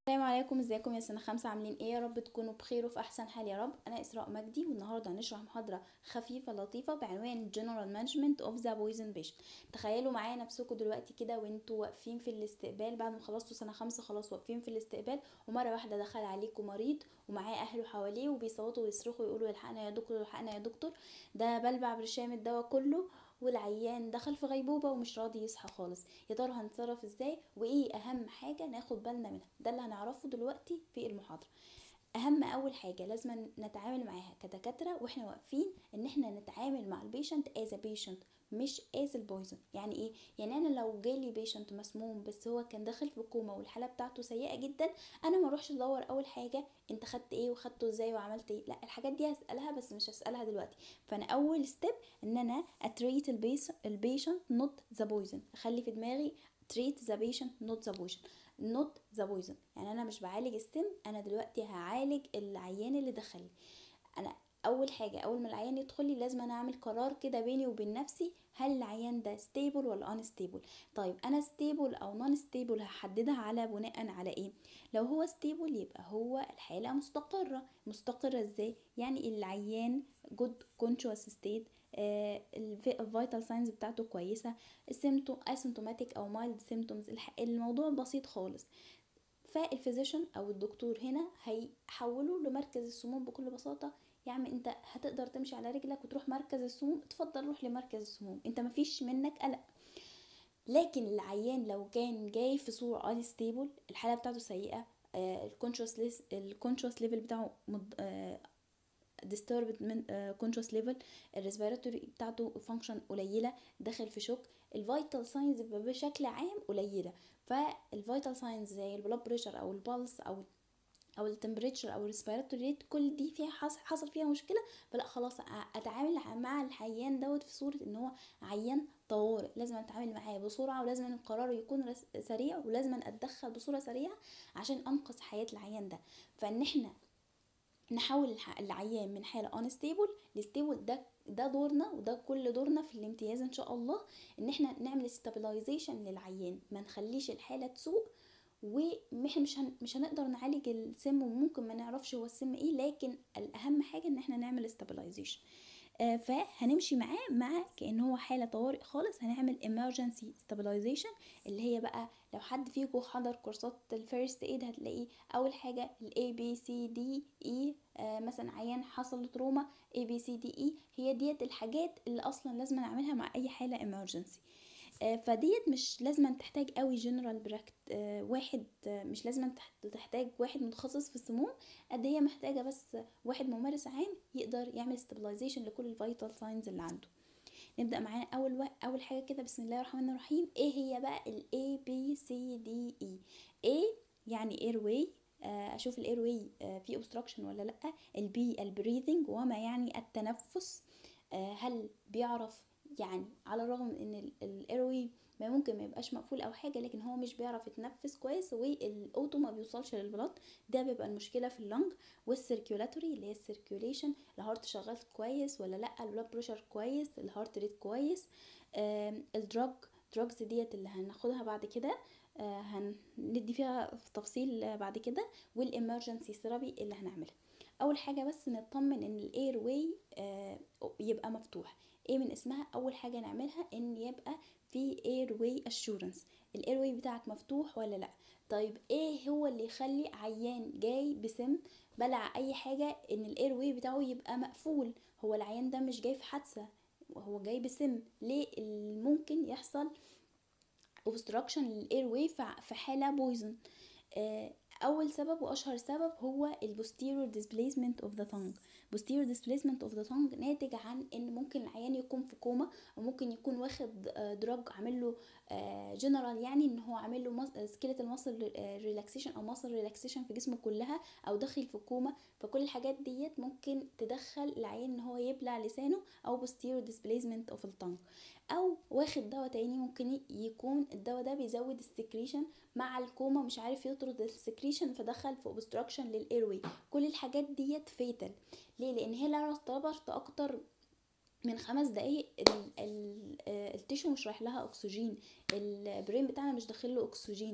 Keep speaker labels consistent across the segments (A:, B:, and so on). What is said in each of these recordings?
A: السلام عليكم ازيكم يا سنة خمسة عاملين ايه يا رب تكونوا بخير وفي احسن حال يا رب انا اسراء مجدي والنهاردة هنشرح محاضرة خفيفة لطيفة بعنوان General Management of the Poison Patient تخيلوا معايا نفسكم دلوقتي كده وانتوا واقفين في الاستقبال بعد ما خلصتوا سنة خمسة خلاص واقفين في الاستقبال ومرة واحدة دخل عليكم مريض ومعاه اهله حواليه وبيصوتوا ويصرخوا ويقولوا الحقنا يا دكتور الحقنا يا دكتور ده بلبع برشام الدواء كله والعيان دخل في غيبوبة ومش راضي يصحى خالص يا ترى هنتصرف ازاي وايه اهم حاجة ناخد بالنا منها ده اللي هنعرفه دلوقتي في المحاضرة اهم اول حاجه لازم نتعامل معاها كدكاتره واحنا واقفين ان احنا نتعامل مع البيشنت از بيشنت مش از البويزن يعني ايه يعني انا لو جالي بيشنت مسموم بس هو كان داخل في كوما والحاله بتاعته سيئه جدا انا ما اروحش ادور اول حاجه انت خدت ايه وخدته ازاي وعملت ايه لا الحاجات دي هسالها بس مش هسالها دلوقتي فانا اول ستيب ان انا اتريت البيشنت نوت ذا بويزن اخلي في دماغي treat the patient not the poison not the poison يعني انا مش بعالج السم انا دلوقتي هعالج العيان اللي دخل انا اول حاجه اول ما العيان يدخل لي لازم انا اعمل قرار كده بيني وبين نفسي هل العيان ده ستيبل ولا ان ستيبل طيب انا ستيبل او نون ستيبل هحددها على بناء على ايه لو هو ستيبل يبقى هو الحاله مستقره مستقره ازاي يعني العيان جود كونشوس ستيت الفيتال ساينز بتاعته كويسه السيمتوم اسيمتوماتيك او مايلد سيمتومز الموضوع بسيط خالص فالفيزيشن او الدكتور هنا هيحوله لمركز السموم بكل بساطه يعني انت هتقدر تمشي على رجلك وتروح مركز السموم اتفضل روح لمركز السموم انت مفيش منك قلق لكن العيان لو كان جاي في صورة انستيبل الحالة بتاعته سيئة الكونشوس الكونشوس ليفل بتاعه مد... disturbed من كونشوس ليفل الريسبيراتوري بتاعته فانكشن قليله داخل في شوك الفيتال ساينز بشكل عام قليله فالفيتال ساينز زي البلاد بريشر او البلس او او التمبريتشر او الريسبيراتوري ريت كل دي فيها حصل, حصل فيها مشكله فلا خلاص اتعامل مع العيان دوت في صوره ان هو عيان طوارئ لازم اتعامل معاه بسرعه ولازم القرار يكون سريع ولازم اتدخل بصوره سريعه عشان انقذ حياه العيان ده فان احنا نحول العيان من حاله انستيبل لستيبل ده ده دورنا وده كل دورنا في الامتياز ان شاء الله ان احنا نعمل ستابلايزيشن للعيان ما نخليش الحاله تسوء واحنا مش هن... مش هنقدر نعالج السم وممكن ما نعرفش هو السم ايه لكن الاهم حاجه ان احنا نعمل ستابلايزيشن آه فهنمشي معاه مع كأن هو حالة طوارئ خالص هنعمل emergency stabilization اللي هي بقى لو حد فيكم حضر كورسات الفيرست ايد هتلاقيه اول حاجة ال A B C D E آه مثلا عيان حصل له تروما A B C D E هي ديت الحاجات اللي اصلا لازم نعملها مع اي حالة emergency آه فديت مش لازم تحتاج قوي جنرال براكت آه واحد آه مش لازم تحتاج واحد متخصص في السموم قد هي محتاجة بس واحد ممارس عام يقدر يعمل ستابلايزيشن لكل الفيتال ساينز اللي عنده نبدأ معانا أول و... أول حاجة كده بسم الله الرحمن الرحيم ايه هي بقى ال A B C D E A يعني airway اشوف الاير واي في obstruction ولا لا البي البريذنج وما يعني التنفس هل بيعرف يعني على الرغم ان الايروي ما ممكن ما يبقاش مقفول او حاجه لكن هو مش بيعرف يتنفس كويس والاوتو ما بيوصلش للبلط ده بيبقى المشكله في اللنج والسيركيولاتوري اللي هي السيركيوليشن الهارت شغال كويس ولا لا البلاد بريشر كويس الهارت ريت كويس الدراج دراجز ديت اللي هناخدها بعد كده آه هندي فيها في تفصيل بعد كده والامرجنسي ثيرابي اللي هنعملها اول حاجه بس نطمن ان الاير واي آه يبقى مفتوح ايه من اسمها اول حاجه نعملها ان يبقى في اير واي اشورنس الاير واي بتاعك مفتوح ولا لا طيب ايه هو اللي يخلي عيان جاي بسم بلع اي حاجه ان الاير واي بتاعه يبقى مقفول هو العيان ده مش جاي في حادثه وهو جاي بسم ليه ممكن يحصل obstruction للاير واي في حاله بويزن آه اول سبب واشهر سبب هو البوستيريور ديسبليسمنت اوف ذا تونج posterior displacement of the tongue ناتج عن ان ممكن العيان يكون في كوما او ممكن يكون واخد دراج عامل له جنرال يعني ان هو عامل له سكيلت المصل ريلاكسيشن او مصل ريلاكسيشن في جسمه كلها او داخل في كوما فكل الحاجات ديت ممكن تدخل العيان ان هو يبلع لسانه او posterior displacement of the tongue او واخد دواء تاني ممكن يكون الدواء ده بيزود السكريشن مع الكوما مش عارف يطرد السكريشن فدخل في obstruction للايروي كل الحاجات ديت فيتال ليه لان هي لو ارتبطت اكتر من خمس دقايق التيشو مش رايح لها اكسجين البرين بتاعنا مش داخل له اكسجين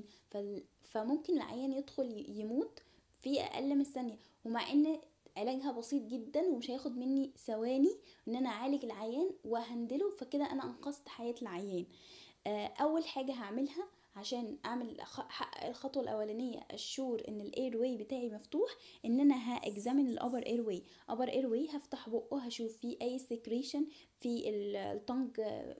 A: فممكن العيان يدخل يموت في اقل من ثانيه ومع ان علاجها بسيط جدا ومش هياخد مني ثواني ان انا اعالج العيان وهندله فكده انا انقذت حياه العيان آه، اول حاجه هعملها عشان اعمل حق الخطوه الاولانيه اشور ان الاير واي بتاعي مفتوح ان انا هاكزامن الابر اير واي ابر اير واي هفتح بقه هشوف فيه اي سكريشن في الطنج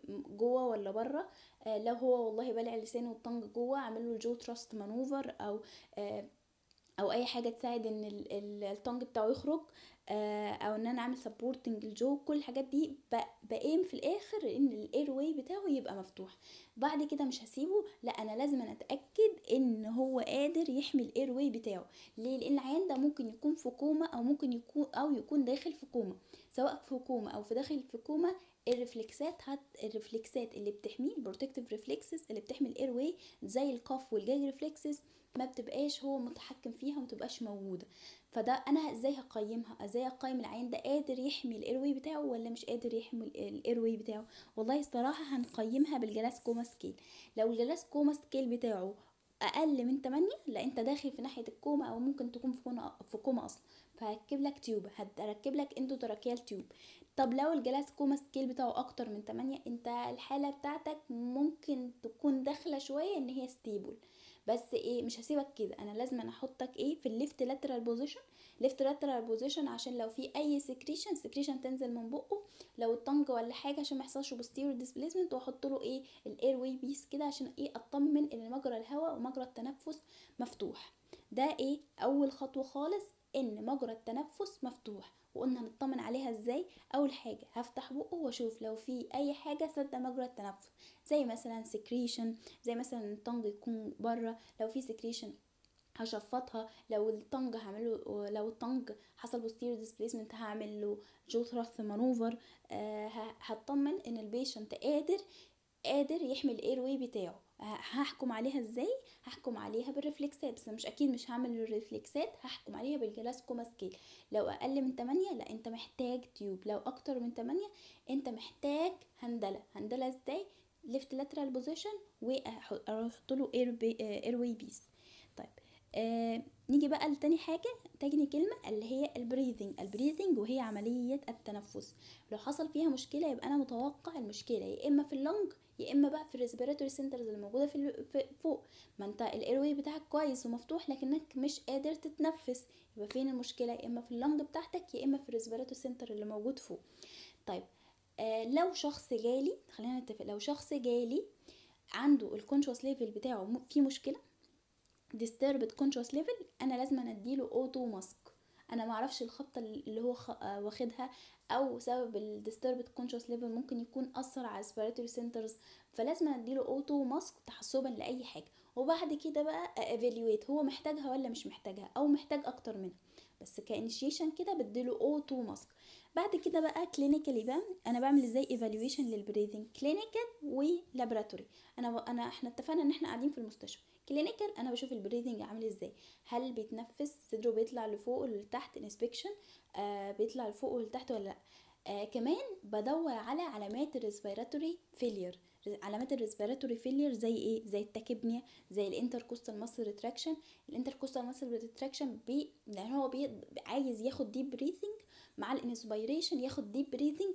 A: جوه ولا بره آه، لو هو والله بلع لسانه والطنج جوه اعمل له جو تراست مانوفر او آه، او اي حاجه تساعد ان الطنج بتاعه يخرج آه، او ان انا اعمل سبورتنج الجو كل الحاجات دي بقيم في الاخر ان الاير واي بتاعه يبقى مفتوح بعد كده مش هسيبه لا انا لازم اتاكد ان هو قادر يحمي الاير واي بتاعه ليه لان العيان ده ممكن يكون في كوما او ممكن يكون او يكون داخل في كوما سواء في كوما او في داخل في كوما الرفلكسات هت الرفلكسات اللي بتحميه البروتكتيف ريفلكسز اللي بتحمي الاير واي زي القاف والجاج ريفلكسز ما بتبقاش هو متحكم فيها وما تبقاش موجوده فده انا ازاي هقيمها ازاي اقيم العين ده قادر يحمي الايروي بتاعه ولا مش قادر يحمي الايروي بتاعه والله الصراحه هنقيمها بالجلاس كوما سكيل لو الجلاس كوما سكيل بتاعه اقل من 8 لا انت داخل في ناحيه الكوما او ممكن تكون في كوما في كوما اصلا فهركب لك تيوب هركب لك اندوتراكيال تيوب طب لو الجلاس كوما سكيل بتاعه اكتر من 8 انت الحاله بتاعتك ممكن تكون داخله شويه ان هي ستيبل بس ايه مش هسيبك كده انا لازم أنا احطك ايه في الليفت لاترال بوزيشن ليفت لاترال بوزيشن عشان لو في اي سكريشن سكريشن تنزل من بقه لو الطنج ولا حاجه عشان ما يحصلش بوستيريور ديسبليسمنت واحط له ايه الاير واي بيس كده عشان ايه اطمن ان مجرى الهواء ومجرى التنفس مفتوح ده ايه اول خطوه خالص ان مجرى التنفس مفتوح وقلنا هنطمن عليها ازاي اول حاجه هفتح بقه واشوف لو في اي حاجه سد مجرى التنفس زي مثلا سكريشن زي مثلا الطنج يكون بره لو في سكريشن هشفطها لو الطنج هعمله لو الطنج حصل بوستيريور ديسبليسمنت هعمل له جو ثراث مانوفر آه هطمن ان البيشنت قادر قادر يحمي الاير واي بتاعه هحكم عليها ازاي هحكم عليها بالرفلكسات بس مش اكيد مش هعمل الرفلكسات هحكم عليها بالجلاسكوما سكيل لو اقل من 8 لا انت محتاج تيوب لو اكتر من 8 انت محتاج هندله هندله ازاي ليفت لاترال بوزيشن واحط له اير اير واي بيس طيب آه نيجي بقى لتاني حاجة تاني كلمة اللي هي البريذنج البريذنج وهي عملية التنفس لو حصل فيها مشكلة يبقى أنا متوقع المشكلة يا إما في اللنج يا اما بقى في الريسبيراتوري سنترز اللي موجوده في, في فوق ما انت الايروي بتاعك كويس ومفتوح لكنك مش قادر تتنفس يبقى فين المشكله يا اما في اللنج بتاعتك يا اما في الريسبيراتوري سنتر اللي موجود فوق طيب آه لو شخص جالي خلينا نتفق لو شخص جالي عنده الكونشوس ليفل بتاعه فيه مشكله disturbed conscious level انا لازم اديله اوتو ماسك انا ما اعرفش الخبطه اللي هو آه، واخدها او سبب الديستربد كونشس ليفل ممكن يكون اثر على السبيراتوري سنترز فلازم اديله اوتو ماسك تحسبا لاي حاجه وبعد كده بقى ايفالويت هو محتاجها ولا مش محتاجها او محتاج اكتر منها بس كانيشيشن كده بديله اوتو ماسك بعد كده بقى كلينيكالي بقى انا بعمل ازاي ايفالويشن للبريذنج كلينيكال ولابراتوري انا انا احنا اتفقنا ان احنا قاعدين في المستشفى كلينيكال انا بشوف البريذنج عامل ازاي هل بيتنفس صدره بيطلع لفوق ولتحت انسبكشن آه بيطلع لفوق ولتحت ولا لا آه كمان بدور على علامات الريسبيراتوري فيلير علامات الريسبيراتوري فيلير زي ايه زي التاكيبنيا زي الانتركوستال ماسل ريتراكشن الانتركوستال ماسل ريتراكشن بي لان هو بي عايز ياخد ديب بريثنج مع الانسبيريشن ياخد ديب بريثنج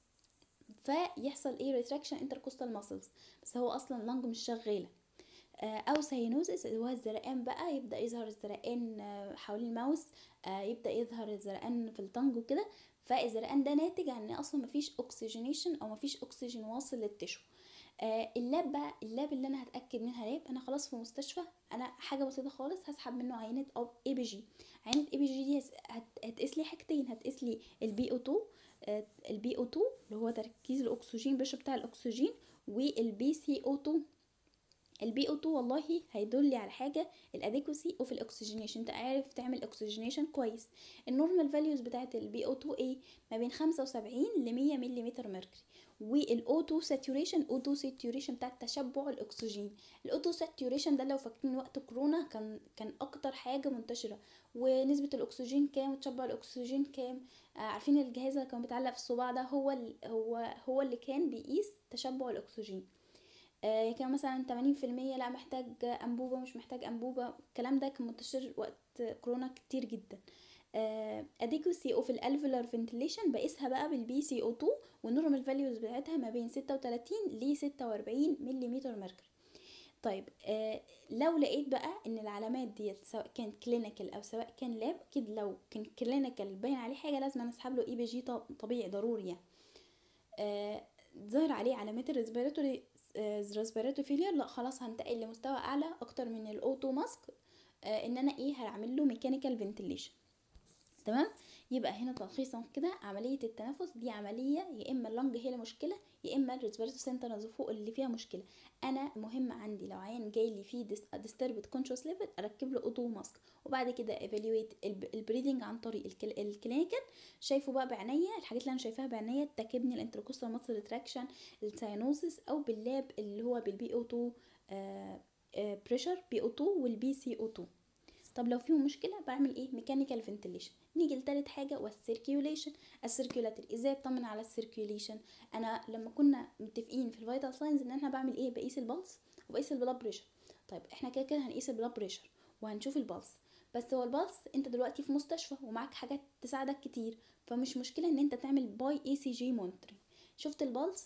A: فيحصل ايه ريتراكشن انتركوستال ماسلز بس هو اصلا لانج مش شغاله آه، او ساينوزس اللي هو الزرقان بقى يبدا يظهر الزرقان آه، حوالين الماوس آه، يبدا يظهر الزرقان في الطنج وكده فالزرقان ده ناتج عن ان اصلا مفيش اوكسجينيشن او مفيش اكسجين واصل للتشو اللاب بقى اللاب اللي انا هتاكد منها لاب انا خلاص في مستشفى انا حاجه بسيطه خالص هسحب منه عينه او اي بي جي عينه اي بي جي دي هتقيس لي حاجتين هتقيس لي البي او 2 البي او 2 اللي هو تركيز الاكسجين بريشر بتاع الاكسجين والبي سي او 2 البي او 2 والله هيدل لي على حاجه الاديكوسي اوف الاكسجينيشن انت عارف تعمل اكسجينيشن كويس النورمال فاليوز بتاعه البي او 2 ايه ما بين 75 ل 100 ملم مركوري والاوتو ساتوريشن اوتو ساتوريشن بتاع تشبع الاكسجين الاوتو ساتوريشن ده لو فاكرين وقت كورونا كان كان اكتر حاجه منتشره ونسبه الاكسجين كام وتشبع الاكسجين كام آه عارفين الجهاز اللي كان بيتعلق في الصباع ده هو ال هو هو اللي كان بيقيس تشبع الاكسجين آه كان مثلا 80% لا محتاج انبوبه مش محتاج انبوبه الكلام ده كان منتشر وقت كورونا كتير جدا اديكوسي اوف الالفولار فنتليشن بقيسها بقى بالبي سي او 2 والنورمال فاليوز بتاعتها ما بين 36 ل 46 ملم مركوري طيب آه لو لقيت بقى ان العلامات ديت سواء كانت كلينيكال او سواء كان لاب اكيد لو كان كلينيكال باين عليه حاجه لازم انا اسحب له اي بي جي طبيعي ضروري يعني آه ظهر عليه علامات الريسبيراتوري ريسبيراتوري فيلير لا خلاص هنتقل لمستوى اعلى اكتر من الاوتو ماسك آه ان انا ايه هعمل له ميكانيكال فنتليشن تمام يبقى هنا تلخيصا كده عمليه التنفس دي عمليه يا اما اللنج هي المشكله يا اما الريسبيراتوري سنترز فوق اللي فيها مشكله انا مهم عندي لو عيان جاي لي فيه ديستربد كونشوس ليفل اركب له اوتو ماسك وبعد كده ايفالويت البريدنج عن طريق الكلينيكال شايفه بقى بعينيا الحاجات اللي انا شايفاها بعينيا تكبني الانتركوستال ماسل ريتراكشن الساينوزس او باللاب اللي هو بالبي او 2 بريشر بي او 2 والبي سي او 2 طب لو فيهم مشكله بعمل ايه ميكانيكال فنتليشن نيجي لتالت حاجه والسيركيوليشن السيركيولاتري ازاي اطمن على السيركيوليشن انا لما كنا متفقين في الفيتال ساينز ان احنا بعمل ايه بقيس البلس وبقيس البلاد بريشر طيب احنا كده كده هنقيس البلاد بريشر وهنشوف البلس بس هو البلس انت دلوقتي في مستشفى ومعاك حاجات تساعدك كتير فمش مشكله ان انت تعمل باي اي سي جي مونتري شفت البلس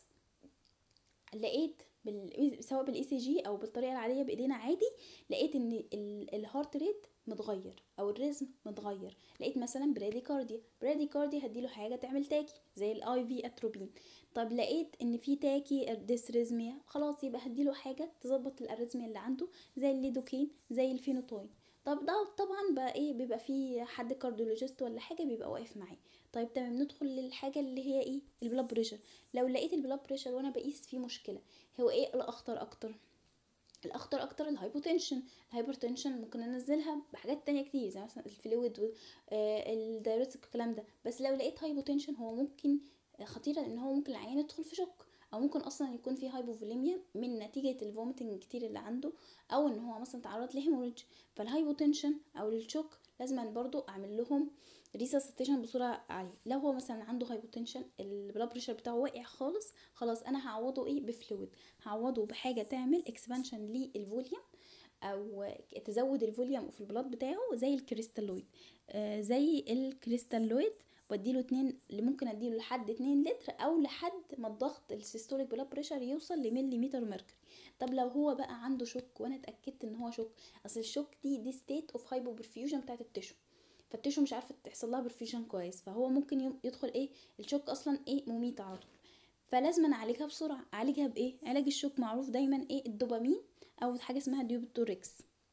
A: لقيت بال... سواء بالاي سي جي او بالطريقه العاديه بايدينا عادي لقيت ان الهارت ريت متغير او الريزم متغير لقيت مثلا براديكارديا براديكارديا هديله حاجه تعمل تاكي زي الاي في اتروبين طب لقيت ان في تاكي ديسريزميا خلاص يبقى هديله حاجه تظبط الاريزميا اللي عنده زي الليدوكين زي الفينوتوين طب ده طبعا بقى ايه بيبقى في حد كارديولوجيست ولا حاجه بيبقى واقف معاه طيب تمام ندخل للحاجه اللي هي ايه البلاد بريشر لو لقيت البلاد بريشر وانا بقيس فيه مشكله هو ايه الاخطر اكتر الاخطر اكتر الهايبوتنشن الهايبرتنشن ممكن انزلها بحاجات تانية كتير زي مثلا الفلويد آه الدايوريتك الكلام ده بس لو لقيت هايبوتنشن هو ممكن خطيره ان هو ممكن العيان يدخل في شوك او ممكن اصلا يكون في هايبوفوليميا من نتيجه الفوميتنج الكتير اللي عنده او ان هو مثلا تعرض لهيموريدج فالهايبوتنشن او الشوك لازم برضو اعمل لهم ريسسيتيشن بصوره عاليه لو هو مثلا عنده هايبوتنشن البلاد بريشر بتاعه واقع خالص خلاص انا هعوضه ايه بفلويد هعوضه بحاجه تعمل اكسبانشن للفوليوم او تزود الفوليوم في البلاد بتاعه زي الكريستالويد آه زي الكريستالويد بديله اتنين اللي ممكن اديله لحد اتنين لتر او لحد ما الضغط السيستوليك بلاد بريشر يوصل لمليمتر ميركوري طب لو هو بقى عنده شوك وانا اتاكدت ان هو شوك اصل الشوك دي دي ستيت اوف هايبو برفيوجن بتاعت التشو فالتشو مش عارفه تحصل لها برفيوجن كويس فهو ممكن يدخل ايه الشوك اصلا ايه مميت على طول فلازم اعالجها بسرعه اعالجها بايه علاج الشوك معروف دايما ايه الدوبامين او حاجه اسمها ديوبتوريكس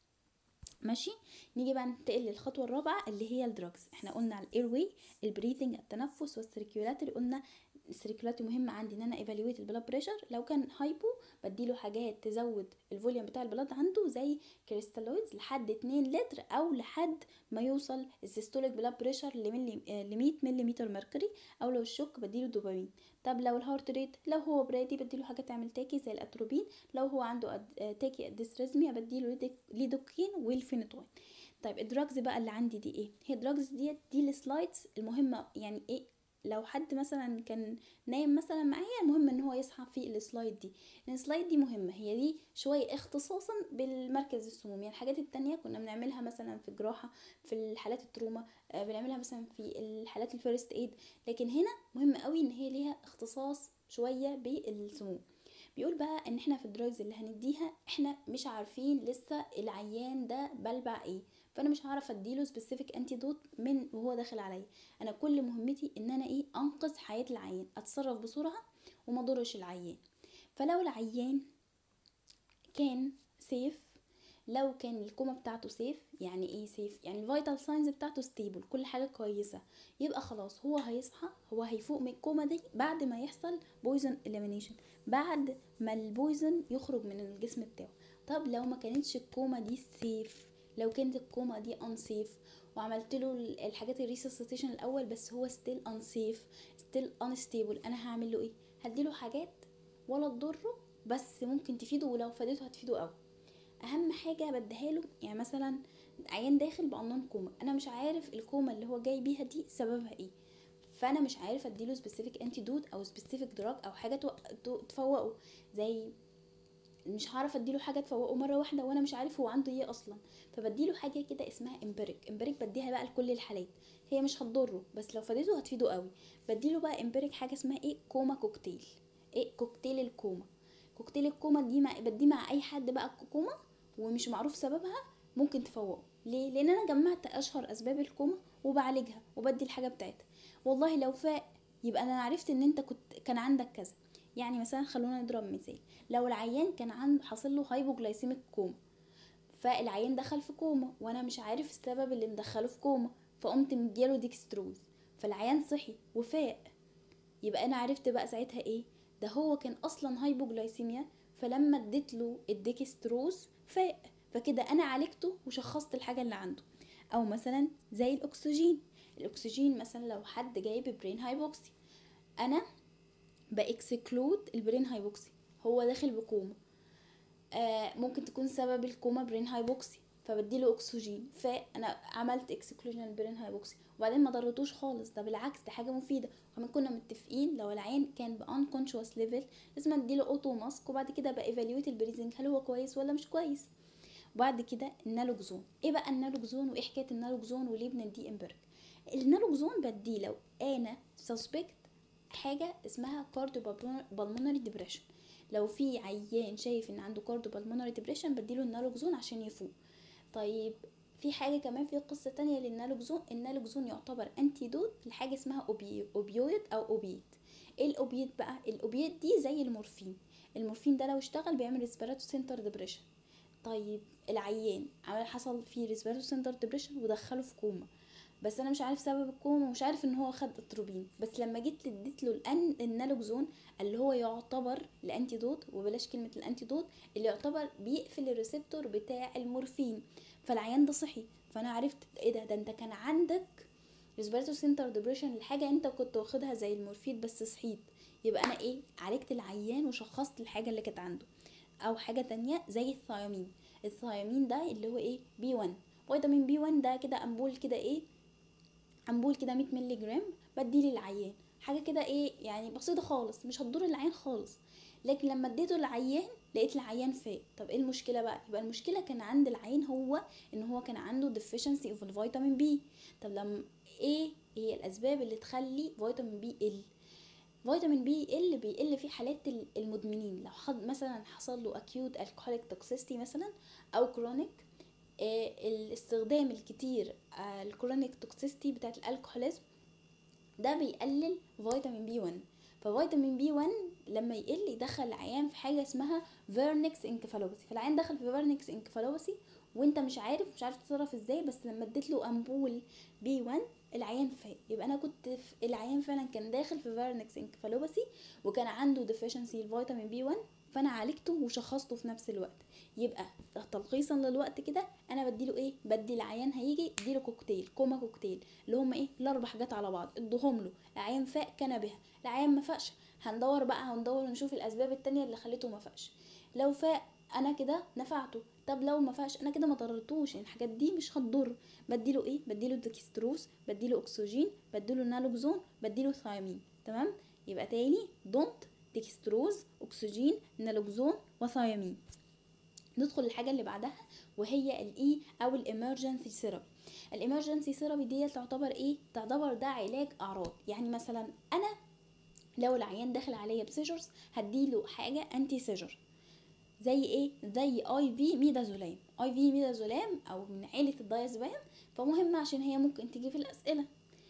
A: ماشي نيجي بقى ننتقل للخطوه الرابعه اللي هي الدراجز احنا قلنا على الاير واي البريثنج التنفس والسيركيولاتري قلنا السيركيولاتري مهم عندي ان انا ايفالويت البلاد بريشر لو كان هايبو بديله حاجات تزود الفوليوم بتاع البلاد عنده زي كريستالويدز لحد 2 لتر او لحد ما يوصل السيستوليك بلاد بريشر ل 100 ملم ميركوري او لو الشوك بديله دوبامين طب لو الهارت ريت لو هو برادي بديله حاجه تعمل تاكي زي الاتروبين لو هو عنده تاكي ديستريزميا بديله ليدوكين والفينوتوين طيب الدراجز بقى اللي عندي دي ايه هي الدراجز ديت دي السلايدز المهمه يعني ايه لو حد مثلا كان نايم مثلا معايا المهم ان هو يصحى في السلايد دي السلايد دي مهمه هي دي شويه اختصاصا بالمركز السمومي يعني الحاجات التانية كنا بنعملها مثلا في الجراحه في الحالات التروما بنعملها مثلا في الحالات الفيرست ايد لكن هنا مهم قوي ان هي ليها اختصاص شويه بالسموم بيقول بقى ان احنا في الدراجز اللي هنديها احنا مش عارفين لسه العيان ده بلبع ايه فانا مش هعرف اديله سبيسيفيك انتيدوت من وهو داخل عليا انا كل مهمتي ان انا ايه انقذ حياه العيان اتصرف بسرعه وما ضرش العيان فلو العيان كان سيف لو كان الكوما بتاعته سيف يعني ايه سيف يعني الفيتال ساينز بتاعته ستيبل كل حاجه كويسه يبقى خلاص هو هيصحى هو هيفوق من الكوما دي بعد ما يحصل بويزن اليمينيشن بعد ما البويزن يخرج من الجسم بتاعه طب لو ما كانتش الكوما دي سيف لو كانت الكوما دي unsafe وعملت له الحاجات الريسسيتيشن الاول بس هو ستيل unsafe ستيل unstable انا هعمل له ايه هديله حاجات ولا تضره بس ممكن تفيده ولو فادته هتفيده قوي اهم حاجه بديها له يعني مثلا عيان داخل بانون كوما انا مش عارف الكوما اللي هو جاي بيها دي سببها ايه فانا مش عارف اديله سبيسيفيك انتي دوت او سبيسيفيك دراج او حاجه تفوقه زي مش هعرف اديله حاجه تفوقه مره واحده وانا مش عارف هو عنده ايه اصلا فبديله حاجه كده اسمها امبريك امبريك بديها بقى لكل الحالات هي مش هتضره بس لو فادته هتفيده قوي بديله بقى امبريك حاجه اسمها ايه كوما كوكتيل ايه كوكتيل الكوما كوكتيل الكوما دي مع بديه مع اي حد بقى كوما ومش معروف سببها ممكن تفوقه ليه لان انا جمعت اشهر اسباب الكوما وبعالجها وبدي الحاجه بتاعتها والله لو فاق يبقى انا عرفت ان انت كنت كان عندك كذا يعني مثلا خلونا نضرب مثال لو العيان كان عنده حاصل له هايبوجلايسيميك كوما فالعيان دخل في كوما وانا مش عارف السبب اللي مدخله في كوما فقمت مدياله ديكستروز فالعيان صحي وفاق يبقى انا عرفت بقى ساعتها ايه ده هو كان اصلا هايبوجلايسيميا فلما اديت له الديكستروز فاق فكده انا عالجته وشخصت الحاجه اللي عنده او مثلا زي الاكسجين الاكسجين مثلا لو حد جايب برين هايبوكسي انا باكسكلود البرين هايبوكسي هو داخل بكوما آه ممكن تكون سبب الكوما برين هايبوكسي فبديله اكسجين فانا عملت اكسكلوجن البرين هايبوكسي وبعدين ما ضرتوش خالص ده بالعكس دي حاجه مفيده وكمان كنا متفقين لو العين كان بانكونشوس ليفل لازم اديله اوتو ماسك وبعد كده بايفاليوت البريزنج هل هو كويس ولا مش كويس وبعد كده النالوكزون ايه بقى النالوكزون وايه حكايه النالوكزون وليه بنديه امبرك النالوكزون بديه لو انا سسبكت حاجه اسمها كارديو بالمونري ديبريشن لو في عيان شايف ان عنده كارديو بالمونري ديبريشن بديله النالوكزون عشان يفوق طيب في حاجه كمان في قصه تانية للنالوكزون النالوكزون يعتبر انتيدوت لحاجه اسمها أوبي... اوبيويد او اوبيت ايه الاوبيت بقى الاوبيت دي زي المورفين المورفين ده لو اشتغل بيعمل ريسبيراتو سنتر ديبريشن طيب العيان عمل حصل فيه ريسبيراتو سنتر ديبريشن ودخله في كوما بس انا مش عارف سبب الكوما ومش عارف ان هو خد اتروبين بس لما جيت اديت له الان النالوكزون اللي هو يعتبر الانتيدوت وبلاش كلمه الانتيدوت اللي يعتبر بيقفل الريسبتور بتاع المورفين فالعيان ده صحي فانا عرفت ايه ده ده انت كان عندك ريسبيراتو سنتر ديبريشن الحاجه انت كنت واخدها زي المورفين بس صحيت يبقى انا ايه عالجت العيان وشخصت الحاجه اللي كانت عنده او حاجه تانية زي الثيامين الثيامين ده اللي هو ايه بي 1 فيتامين بي 1 ده كده امبول كده ايه امبول كده 100 مللي جرام بديه للعيان حاجه كده ايه يعني بسيطه خالص مش هتضر العيان خالص لكن لما اديته للعيان لقيت العيان فاق طب ايه المشكله بقى يبقى المشكله كان عند العيان هو ان هو كان عنده deficiency اوف الفيتامين بي طب لما ايه هي الاسباب اللي تخلي فيتامين بي يقل فيتامين بي يقل بيقل في حالات المدمنين لو حد مثلا حصل له acute alcoholic toxicity مثلا او chronic آه الاستخدام الكتير آه الكرونيك توكسيستي بتاعت الالكحوليزم ده بيقلل فيتامين بي 1 ففيتامين بي 1 لما يقل يدخل العيان في حاجه اسمها فيرنكس انكفالوباسي فالعيان دخل في فيرنكس انكفالوباسي وانت مش عارف مش عارف تتصرف ازاي بس لما اديت له امبول بي 1 العيان فاق يبقى انا كنت في العيان فعلا كان داخل في فيرنكس انكفالوباسي وكان عنده ديفيشنسي الفيتامين بي 1 فانا عالجته وشخصته في نفس الوقت يبقى تلخيصا للوقت كده انا بديله ايه بدي العيان هيجي اديله كوكتيل كوما كوكتيل اللي هم ايه الاربع حاجات على بعض ادهم له العيان فاق كان بها العيان ما فاقش هندور بقى هندور ونشوف الاسباب التانية اللي خليته ما فاقش لو فاق انا كده نفعته طب لو ما فاقش انا كده ما ضررتوش الحاجات دي مش هتضر بديله ايه بديله ديكستروس بديله اكسجين بديله نالوكزون بديله ثايمين تمام يبقى تاني دونت ديكستروز اكسجين نالوكزون وثيامين ندخل الحاجه اللي بعدها وهي الاي او الامرجنسي ثيرابي الامرجنسي ثيرابي دي تعتبر ايه تعتبر ده علاج اعراض يعني مثلا انا لو العيان داخل عليا بسيجرز هديله حاجه انتي سيجر زي ايه زي اي في ميدازولام اي في ميدازولام او من عيله الدايزبام فمهم عشان هي ممكن تيجي في الاسئله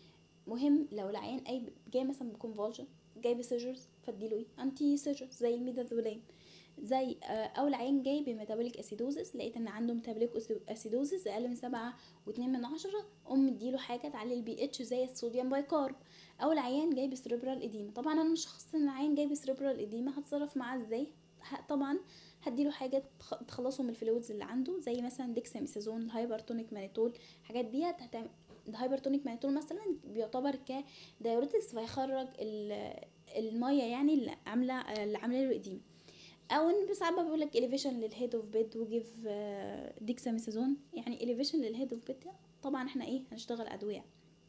A: مهم لو العيان اي جاي مثلا بكونفولجن جاي بسيجرز فاديله ايه انتي سيجرز زي الميدازولام زي او العيان جاي بميتابوليك اسيدوزس لقيت ان عنده ميتابوليك اسيدوزس اقل من سبعة واتنين من عشرة قوم مديله حاجه تعلي البي اتش زي الصوديوم بايكارب او العيان جاي بسريبرال اديما طبعا انا مش شخص ان العيان جاي بسريبرال اديما هتصرف معاه ازاي طبعا هديله حاجه تخ- تخلصه من الفلويدز اللي عنده زي مثلا ديكساميثازون الهايبرتونيك مانيتول الحاجات ديت هتعمل الهايبرتونيك مانيتول مثلا بيعتبر كدايوريتكس فيخرج ال- الميه يعني اللي عامله اللي عامله له اديمه او ان ساعات بقى بيقول لك اليفيشن للهيد اوف بيد وجيف ديكساميثازون يعني اليفيشن للهيد اوف بيد طبعا احنا ايه هنشتغل ادويه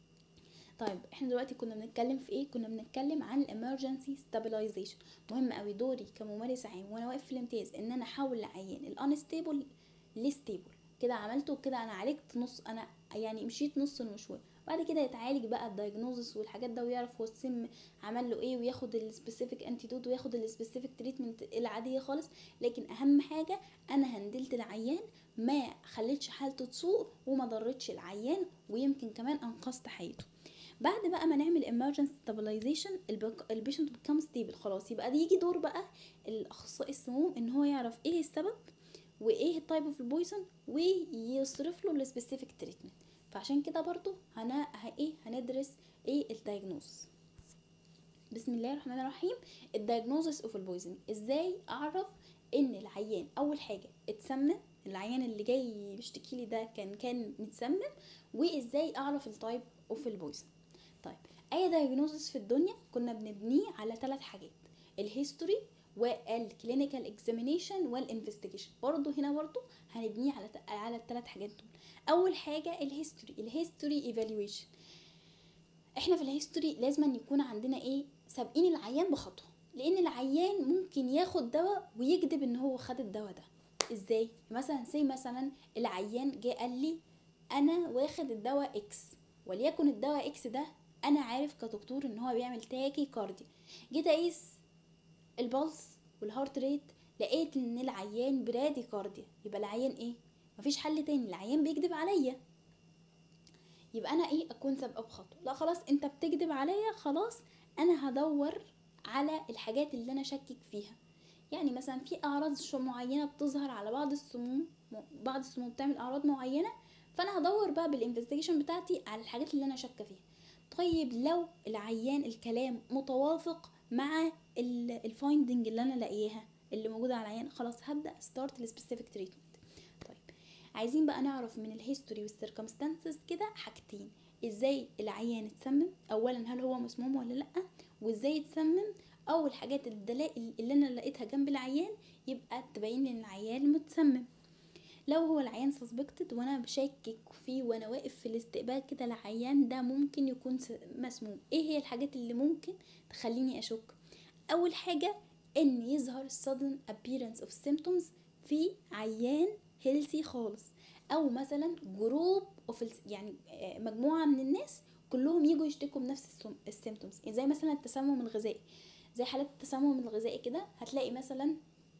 A: طيب احنا دلوقتي كنا بنتكلم في ايه كنا بنتكلم عن الامرجنسي ستابلايزيشن مهم قوي دوري كممارس عام وانا واقف في الامتياز ان انا احول العيان الانستيبل لستيبل كده عملته كده انا عالجت نص انا يعني مشيت نص المشوار بعد كده يتعالج بقى الدايجنوزس والحاجات ده ويعرف هو السم عمل له ايه وياخد السبيسيفيك انتيدوت وياخد السبيسيفيك تريتمنت العاديه خالص لكن اهم حاجه انا هندلت العيان ما خليتش حالته تسوء وما ضرتش العيان ويمكن كمان انقذت حياته بعد بقى ما نعمل emergency stabilization البيشنت become stable خلاص يبقى دي يجي دور بقى الاخصائي السموم ان هو يعرف ايه السبب وايه التايب اوف البويزن ويصرف له السبيسيفيك تريتمنت فعشان كده برضو هنا ه- ايه هندرس ايه الدايجنوز بسم الله الرحمن الرحيم الدايجنوزس اوف البويزن ازاي اعرف ان العيان اول حاجه اتسمم العيان اللي جاي بيشتكي لي ده كان كان متسمم وازاي اعرف التايب اوف البويزن طيب اي دايجنوزس في الدنيا كنا بنبنيه على ثلاث حاجات الهيستوري والكلينيكال اكزامينيشن والانفستيجيشن برضه هنا برضه هنبنيه على على الثلاث حاجات دول اول حاجه الهيستوري الهيستوري ايفالويشن احنا في الهيستوري لازم أن يكون عندنا ايه سابقين العيان بخطوه لان العيان ممكن ياخد دواء ويكذب ان هو خد الدواء ده ازاي مثلا زي مثلا العيان جه قال لي انا واخد الدواء اكس وليكن الدواء اكس ده انا عارف كدكتور ان هو بيعمل تاكي كارديا جيت اقيس البلس والهارت ريت لقيت ان العيان برادي كارديا يبقى العيان ايه مفيش حل تاني العيان بيكذب عليا يبقى انا ايه اكون سابقه بخطوه لا خلاص انت بتكذب عليا خلاص انا هدور على الحاجات اللي انا شاكك فيها يعني مثلا في اعراض شو معينه بتظهر على بعض السموم بعض السموم بتعمل اعراض معينه فانا هدور بقى بالانفستيجيشن بتاعتي على الحاجات اللي انا شاكه فيها طيب لو العيان الكلام متوافق مع الفايندنج اللي انا لاقياها اللي موجوده على العيان خلاص هبدا ستارت السبيسيفيك تريتمنت طيب عايزين بقى نعرف من الهيستوري والسيركمستانسز كده حاجتين ازاي العيان اتسمم اولا هل هو مسموم ولا لا وازاي اتسمم او الحاجات الدلائل اللي انا لقيتها جنب العيان يبقى تبين لي ان العيان متسمم لو هو العيان سسبكتد وانا بشكك فيه وانا واقف في الاستقبال كده العيان ده ممكن يكون مسموم ايه هي الحاجات اللي ممكن تخليني اشك اول حاجه ان يظهر sudden appearance of symptoms في عيان هيلثي خالص او مثلا جروب اوف يعني مجموعه من الناس كلهم يجوا يشتكوا بنفس السيمتومز زي مثلا التسمم الغذائي زي حالات التسمم الغذائي كده هتلاقي مثلا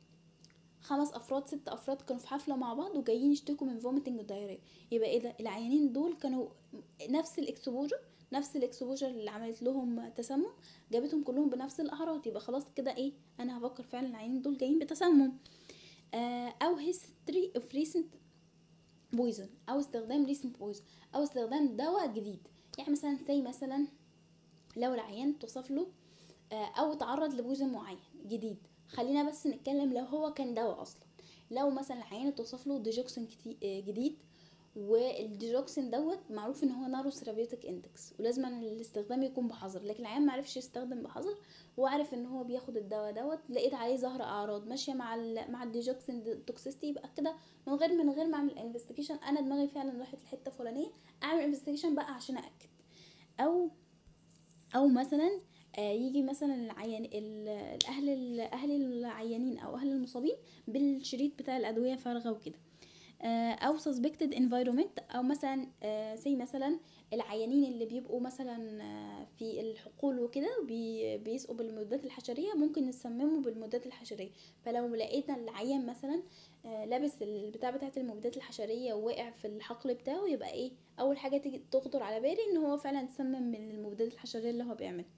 A: خمس افراد ست افراد كانوا في حفله مع بعض وجايين يشتكوا من فوميتنج ودايريا يبقى ايه ده العيانين دول كانوا نفس الاكسبوجر نفس الاكسبوجر اللي عملت لهم تسمم جابتهم كلهم بنفس الاعراض يبقى خلاص كده ايه انا هفكر فعلا العيانين دول جايين بتسمم آه او هيستوري اوف ريسنت بويزن او استخدام ريسنت بويزن او استخدام دواء جديد يعني مثلا زي مثلا لو العيان توصف له آه او تعرض لبويزن معين جديد خلينا بس نتكلم لو هو كان دواء اصلا لو مثلا العيان توصف له ديجوكسين جديد والديجوكسين دوت معروف ان هو نارو ثيرابيوتيك اندكس ولازم الاستخدام يكون بحذر لكن العيان معرفش يستخدم بحذر هو عارف ان هو بياخد الدواء دوت لقيت عليه ظهر اعراض ماشيه مع ال مع الديجوكسين توكسيستي يبقى كده من غير من غير ما اعمل انفستيجيشن انا دماغي فعلا راحت الحته الفلانيه اعمل انفستيجيشن بقى عشان ااكد او او مثلا يجي مثلا العيان الاهل الاهل العيانين او اهل المصابين بالشريط بتاع الادويه فارغه وكده او suspected environment او مثلا زي مثلا العيانين اللي بيبقوا مثلا في الحقول وكده بيسقوا بالمضادات الحشريه ممكن نسممه بالمضادات الحشريه فلو لقينا العيان مثلا لابس البتاع بتاعه المبيدات الحشريه ووقع في الحقل بتاعه يبقى ايه اول حاجه تيجي تخطر على بالي ان هو فعلا اتسمم من المبيدات الحشريه اللي هو بيعملها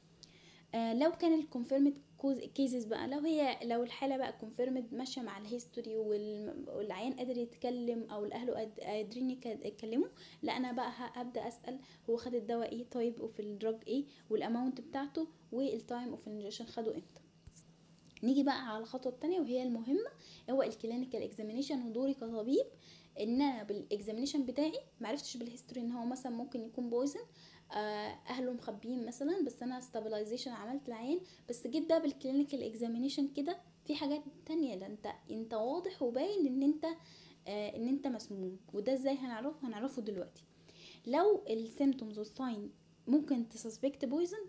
A: آه لو كان الكونفيرمد كيسز بقى لو هي لو الحاله بقى كونفيرمد ماشيه مع الهيستوري والعيان قادر يتكلم او الاهل قادرين يتكلموا لا انا بقى هبدا اسال هو خد الدواء ايه طيب وفي الدراج ايه والاماونت بتاعته والتايم اوف انجكشن خده امتى نيجي بقى على الخطوه الثانيه وهي المهمه هو الكلينيكال اكزامينيشن ودوري كطبيب ان انا بالاكزامينيشن بتاعي معرفتش بالهيستوري ان هو مثلا ممكن يكون بويزن آه، اهله مخبيين مثلا بس انا ستابلايزيشن عملت العين بس جيت بقى بالكلينيكال اكزامينيشن كده في حاجات تانية ده انت انت واضح وباين ان انت آه ان انت مسموم وده ازاي هنعرفه هنعرفه دلوقتي لو السيمتومز والساين ممكن تسسبكت بويزن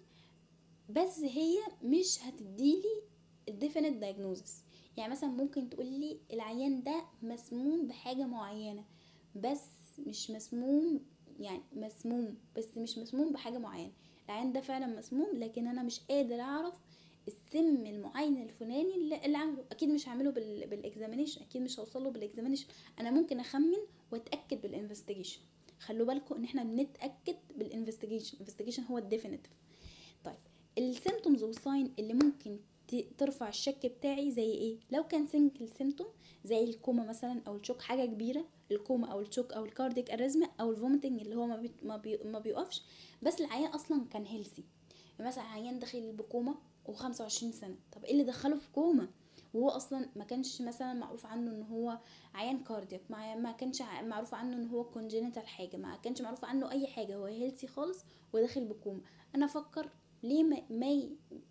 A: بس هي مش هتديلي الديفينيت دايجنوزس يعني مثلا ممكن تقولي العيان ده مسموم بحاجه معينه بس مش مسموم يعني مسموم بس مش مسموم بحاجه معينه العيان ده فعلا مسموم لكن انا مش قادر اعرف السم المعين الفلاني اللي, اللي عمله اكيد مش هعمله بالاكزامينيشن اكيد مش هوصله بالاكزامينيشن انا ممكن اخمن واتاكد بالانفستيجيشن خلوا بالكم ان احنا بنتاكد بالانفستيجيشن الانفستيجيشن هو الديفينيتيف طيب السيمتومز والساين اللي ممكن ترفع الشك بتاعي زي ايه لو كان سنجل سيمتوم زي الكوما مثلا او الشوك حاجه كبيره الكوما او الشوك او الكارديك اريزما او الفوميتنج اللي هو ما, بي ما, بي ما بيقفش بس العيان اصلا كان هيلسي مثلا عيان داخل بكوما و25 سنه طب ايه اللي دخله في كوما وهو اصلا ما كانش مثلا معروف عنه ان هو عيان كاردياك ما كانش معروف عنه ان هو كونجينيتال حاجه ما كانش معروف عنه اي حاجه هو هيلسي خالص وداخل بكوما انا افكر ليه ما, ما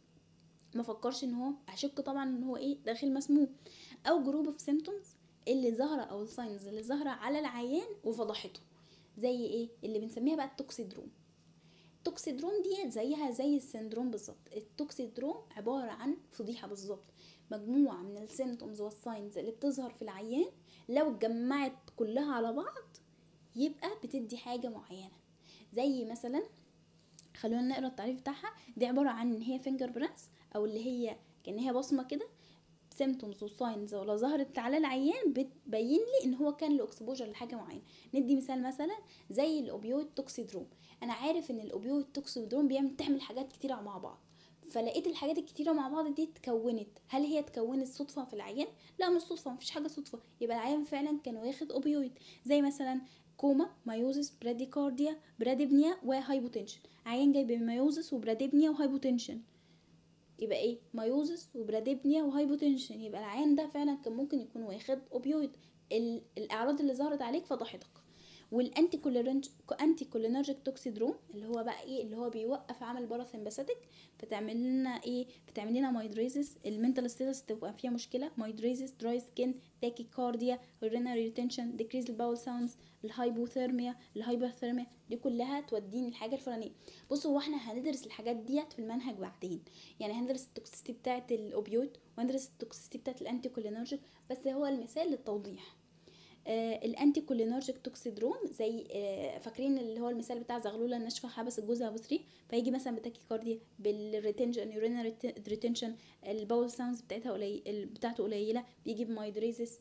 A: ما فكرش ان هو اشك طبعا ان هو ايه داخل مسموم او جروب اوف سيمتومز اللي ظاهره او الساينز اللي ظاهره على العيان وفضحته زي ايه اللي بنسميها بقى التوكسيدروم التوكسيدروم دي زيها زي السندروم بالظبط التوكسيدروم عباره عن فضيحه بالظبط مجموعه من السيمتومز والساينز اللي بتظهر في العيان لو اتجمعت كلها على بعض يبقى بتدي حاجه معينه زي مثلا خلونا نقرا التعريف بتاعها دي عباره عن ان هي فينجر برينتس او اللي هي كان هي بصمه كده سيمتومز وساينز ولا ظهرت على العيان بتبين لي ان هو كان له اكسبوجر لحاجه معينه ندي مثال مثلا زي الاوبيويد توكسيدروم انا عارف ان الاوبيويد توكسيدروم بيعمل تعمل حاجات كتيره مع بعض فلقيت الحاجات الكتيرة مع بعض دي اتكونت هل هي اتكونت صدفة في العيان؟ لا مش صدفة مفيش حاجة صدفة يبقى العيان فعلا كان واخد اوبيويد زي مثلا كوما مايوزس براديكارديا براديبنيا وهايبوتنشن عيان جاي بمايوزس وبراديبنيا وهايبوتنشن يبقى ايه مايوزس وبراديبنيا وهايبوتنشن يبقى العيان ده فعلا كان ممكن يكون واخد اوبيويد الاعراض اللي ظهرت عليك فضحتك والانتي كوليرنج انتي كولينرجيك توكسيدروم اللي هو بقى ايه اللي هو بيوقف عمل باراسمباثيك فتعمل لنا ايه بتعمل لنا مايدريزس المنتال ستاتس تبقى فيها مشكله مايدريزس دراي سكين تاكي كارديا رينال ريتنشن ديكريز الباول ساوندز الهايبوثيرميا الهايبرثيرميا دي كلها توديني الحاجه الفلانيه بصوا هو احنا هندرس الحاجات ديت في المنهج بعدين يعني هندرس التوكسيستي بتاعه الاوبيويد وهندرس التوكسيستي بتاعه الانتي كولينرجيك بس هو المثال للتوضيح آه الانتي كولينرجيك توكسيدروم زي آه فاكرين اللي هو المثال بتاع زغلوله الناشفه حبس الجزء ابو 3 فيجي مثلا بتاكي كارديا بالريتنشن يورينال ريتنشن الباول ساوندز بتاعتها قليل بتاعته قليله بيجي بمايدريزس